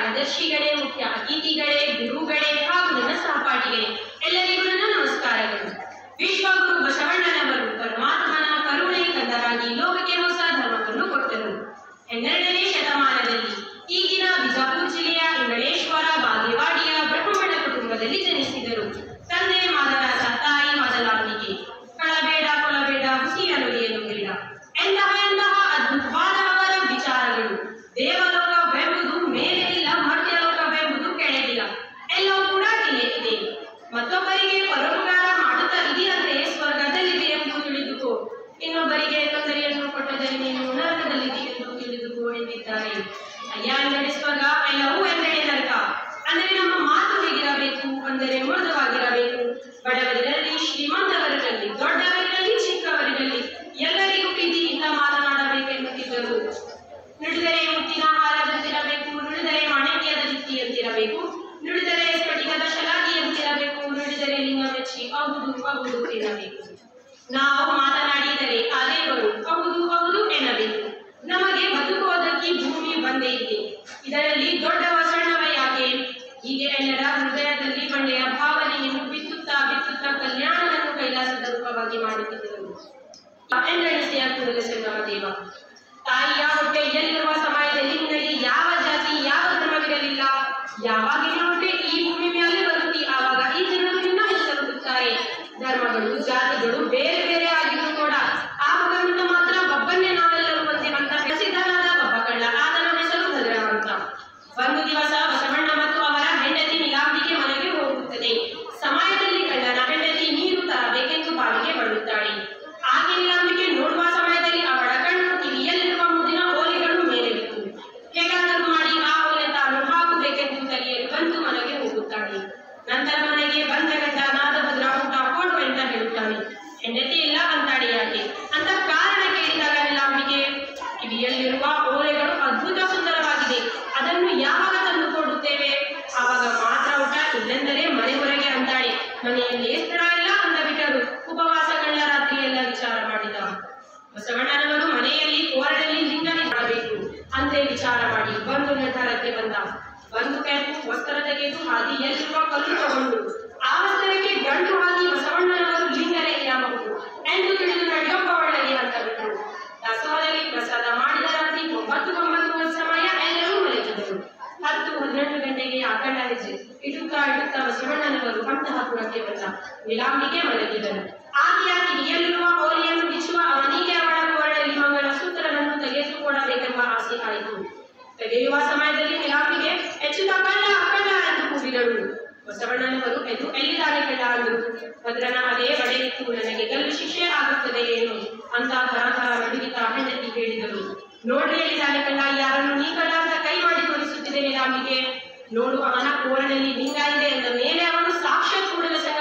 ಕಾರ್ಯದರ್ಶಿಗಳೇ ಮುಖ್ಯ ಅತಿಥಿಗಳೇ ಗುರುಗಳೇ ಹಾಗೂ ನನ್ನ ಸಹಪಾಠಿಗಳೇ ಎಲ್ಲರಿಗೂ ನನ್ನ ನಮಸ್ಕಾರಗಳು ವಿಶ್ವಗುರು ಬಸವಣ್ಣನವರು ಪರಮಾತ್ಮನ ಕರುಣೆ ಕಂದರಾಗಿ ಲೋಕಕ್ಕೆ ಹೊಸ ಧರ್ಮವನ್ನು ಕೊಟ್ಟರು ಹನ್ನೆರಡನೇ ಶತಮಾನದಲ್ಲಿ ಈಗಿನ ಬಿಜಾಪುರ ಜಿಲ್ಲೆಯ ಇಂಗಳೇಶ್ವರ ಬಾಗೇವಾಡಿಯ ಬ್ರಹ್ಮಣ ಕುಟುಂಬದಲ್ಲಿ ಜನಿಸಿದರು ತಂದೆ ಮಾದರಾಸ ತಾಯಿ ಮೊದಲಾಂಬಿಕೆ ಕಳಬೇಡ ಕೊಳಬೇಡ ಹುಸಿಯ ನುಡಿಯನ್ನು ಬೇಡ ಎಂತಹ ಎಂತಹ ಅದ್ಭುತವಾದ ಅವರ ವಿಚಾರಗಳು ದೇವಲೋಕವೆಂಬುದು ಮೇಲೆ ಇಲ್ಲ ಮರ್ತ್ಯಲೋಕವೆಂಬುದು ಕೆಳಗಿಲ್ಲ ಎಲ್ಲವೂ ಕೂಡ ಇಲ್ಲೇ ಇದೆ ಮತ್ತೊಬ್ಬರಿಗೆ ಪರೋಪಕಾರ ಮಾಡುತ್ತಾ ಇದೆಯಂದ್ರೆ ಸ್ವರ್ಗದಲ್ಲಿದೆ ಎಂದು ತಿಳಿದುಕೋ ಇನ್ನೊಬ್ಬರಿಗೆ ತೊಂದರೆಯನ್ನು ಕೊಟ್ಟದಲ್ಲಿ ನೀನು ನರಕದಲ್ಲಿದೆ ಎಂದು ತಿಳಿದುಕೋ ಎಂದಿದ್ದಾರೆ ಅಯ್ಯ ಎಂದರೆ ಸ್ವರ್ಗ ಎಲ್ಲವೂ ಎಂದರೆ ನರಕ ಅಂದರೆ ನಮ್ಮ ಮಾತು ಹೇಗಿರಬೇಕು ಅಂದರೆ ಮೃದುವಾಗಿರಬೇಕು ಬಡವರಿರಲಿ ಶ್ರೀಮಂತವರಿರಲಿ ದೊಡ್ಡವರಿರಲಿ ಚಿಕ್ಕವರಿರಲಿ ಎಲ್ಲರಿಗೂ ಪ್ರೀತಿಯಿಂದ ಮಾತನಾಡಬೇಕೆನ್ನುತ್ತಿದ್ದರು ನುಡಿದರೆ ಮುತ್ತಿನ ಹಾರದಂತಿರಬೇಕು ನುಡಿದರೆ ಮಾಣಿಕ್ಯದ ಜುತ್ತಿಯಂತಿರಬೇಕು ನುಡಿದರೆ ಸ್ಫಟಿಕದ ಶಲಾಗಿಯಂತಿರಬೇಕು ನುಡಿದರೆ ಲಿಂಗ ಮೆಚ್ಚಿ ಹೌದು ಹೌದು ಎನ್ನಬೇಕು ನಾವು ಮಾತನಾಡಿದರೆ ಅದೇವರು ಹೌದು ಹೌದು ಎನ್ನಬೇಕು ನಮಗೆ ಬದುಕುವುದಕ್ಕೆ ಭೂಮಿ ಬಂದೇ ಇದೆ ಇದರಲ್ಲಿ ದೊಡ್ಡವ ಸಣ್ಣವ ಯಾಕೆ ಹೀಗೆ ಎಲ್ಲರ ಹೃದಯದಲ್ಲಿ ಬಂಡೆಯ ಭಾವನೆಯನ್ನು ಬಿತ್ತುತ್ತಾ ಬಿತ್ತುತ್ತಾ ಕಲ್ಯಾಣವನ್ನು ಕೈಲಾಸದ ರೂಪವಾಗಿ ಮಾಡುತ್ತಿದ್ದರು ಎಂದಣಿಸಿಯ ಕೂಡಲ ಸಂಗಮ ದೇವ ತಾಯಿಯ ಹೊಟ್ಟೆಯಲ್ಲಿರುವ ಸಮಯದಲ್ಲಿ ನಿನಗೆ ಯಾವ ಜಾತಿ ಯಾವ ಧರ್ಮವಿರಲಿಲ್ಲ ಯಾವಾಗ ನಿನ್ನ ಹೊಟ್ಟೆ ಈ ಭೂಮಿ ಮೇಲೆ ಬರುತ್ತಿ ಆವಾಗ ಈ ಜನರು ನಿನ್ನ ಹೆಸರು ಬಿಡುತ್ತಾರೆ ಧರ್ಮಗಳು ಜಾತಿಗಳು ಬೇರೆ ಬೇರೆ ಆಗಿದ್ರು ಕೂಡ ಆ ಮಗನಿಂದ ಮಾತ್ರ ಒಬ್ಬನ್ನೇ ನಾವೆಲ್ಲರೂ ಒಂದೇ ಅಂತ ಪ್ರಸಿದ್ಧನಾದ ಒಬ್ಬ ಕಳ್ಳ ಆತನ ಹೆಸರು ಭದ್ರವಂತ ಒಂದು ದಿವಸ ಬಸವಣ್ಣ ಮತ್ತು ಅವರ ಹೆಂಡತಿ ನೀಲಾಂಬಿಕೆ ಮನೆಗೆ ಹೋಗುತ್ತದೆ ಸಮಯದಲ್ಲಿ ಕಳ್ಳನ ಹೆಂಡತಿ ನೀರು ತರಬೇಕೆಂದು ಬಾವಿಗೆ ಬರುತ್ತಾಳೆ ಆಕೆ ನೀಲಾಂಬಿಕೆ ನೋಡುವ ಸಮಯದಲ್ಲಿ ಅವಳ ಕಣ್ಣು ಕಿವಿಯಲ್ಲಿರುವ ಮುದಿನ ಓಲೆಗಳು ಮೇಲೆ ಬಿತ್ತು ಹೇಗಾದರೂ ಮಾಡಿ ಆ ಓಲೆ ತಾನು ಹಾಕಬೇಕೆಂದು ತಲೆಯಲ್ಲಿ ಬಂದು ಮನೆಗೆ ಹೋಗುತ್ತಾಳೆ ನಂತರ ಮನೆಗೆ ಬಂದ ಗಂಡ ನಾದಭದ್ರ ಊಟ ಕೊಡು ಅಂತ ಹೇಳುತ್ತಾನೆ ಹೆಂಡತಿ ಇಲ್ಲ ಅಂತಾಳೆ ಯಾಕೆ ಅಂತ ಕಾರಣ ಕೇಳಿದಾಗ ನೀಲಾಂಬಿಕೆ ಕಿವಿಯಲ್ಲಿರುವ ಓಲೆಗಳು ಅದ್ಭುತ ಸುಂದರವಾಗಿದೆ ಅದನ್ನು ಯಾವಾಗ ತಂದು ಕೊಡುತ್ತೇವೆ ಆವಾಗ ಮಾತ್ರ ಊಟ ಇಲ್ಲೆಂದರೆ ಮನೆ ಹೊರಗೆ ಅಂತಾಳೆ ಮನೆಯಲ್ಲಿ ಸ್ಥಳ ಇಲ್ಲ ಅಂದ ಬಿಟ್ಟರು ಉಪವಾಸಗಳ ರಾತ್ರಿ ಎಲ್ಲ ವಿಚಾರ ಮಾಡಿದ ಬಸವಣ್ಣನವರು ಮನೆಯಲ್ಲಿ ಕೋರಡಲ್ಲಿ ಲಿಂಗ ಮಾಡಬೇಕು ಅಂತೆ ವಿಚಾರ ಮಾಡಿ ಬಂದು ನಿರ್ಧಾರಕ್ಕೆ ಬಂದ ಬಂದು ಕೆಂಪು ವಸ್ತ್ರ ತೆಗೆದು ಹಾದಿಯಲ್ಲಿರುವ ಕಲ್ಲು ತಗೊಂಡು ಆ ವಸ್ತ್ರಕ್ಕೆ ಗಂಟು ಹಾಕಿ ಬಸವಣ್ಣನವರು ಲಿಂಗನೇ ಇರಬಹುದು ಎಂದು ತಿಳಿದು ನಡೆಯೊಬ್ಬ ಒಳಗೆ ಅಂತ ಬಿಟ್ಟರು ದಾಸೋಹದಲ್ಲಿ ಪ್ರಸಾದ ಮಾಡಿದ ರಾತ್ರಿ ಒಂಬತ್ತು ಒಂಬತ್ತು ಸಮಯ ಎಲ್ಲರೂ ಮಲಗಿದರು ಹತ್ತು ಹನ್ನೆರಡು ಗಂಟೆಗೆ ಆಕಳ ಹೆಜ್ಜೆ ಇಡುತ್ತಾ ಇಡುತ್ತಾ ಬಸವಣ್ಣನವರು ಅಂತಃಪುರಕ್ಕೆ ಬಂದ ವಿಲಾಂಬಿಗೆ ಮಲಗಿದರು ಆಕೆಯ ಕಿವಿಯಲ್ಲಿರುವ ಓಲೆಯನ್ನು ಬಿಚ್ಚುವ ಅವನಿಗೆ ಅವಳ ಕೋರಳಲ್ಲಿ ಮಂಗಳ ಸೂತ್ರವನ್ನು ತೆಗೆದುಕೊಡಬೇಕೆಂಬ ಆಸೆ ಆಯಿತು ತೆಗೆಯುವ ಸಮಯದಲ್ಲಿ ವಿಲಾಂಬಿಗೆ ಹೆಚ್ಚುತ್ತ ಕಳ್ಳ ಕಳ್ಳ ಎಂದು ಕೂಗಿದಳು ಬಸವಣ್ಣನವರು ಎದ್ದು ಎಲ್ಲಿದ್ದಾನೆ ಕಳ್ಳ ಅಂದರು ಭದ್ರನ ಅದೇ ಬಡೆ ಇತ್ತು ನನಗೆ ಗಲ್ಲು ಶಿಕ್ಷೆ ಆಗುತ್ತದೆ ಏನು ಅಂತ ಥರ ಥರ ನಡುಗಿತ ಹೆಂಡತಿ ಹೇಳಿದರು ನೋಡ್ರಿ ಎಲ್ಲಿದ್ದಾನೆ ಕಳ್ಳ ಯಾರನ್ನು ನೀ ಕಳ್ಳ ಅಂತ ಕೈ ಮಾಡಿ ತೋರಿಸುತ್ತಿದೆ ನೀಲಾಂಬಿಗೆ ನೋಡು ಅವನ ಕೋರನಲ್ಲಿ ಲಿಂಗ ಇದೆ ಎಂದ ಮೇಲೆ ಅವನು ಸಾಕ್ಷಾತ್ ಕೂಡಲ ಸಂಗಮ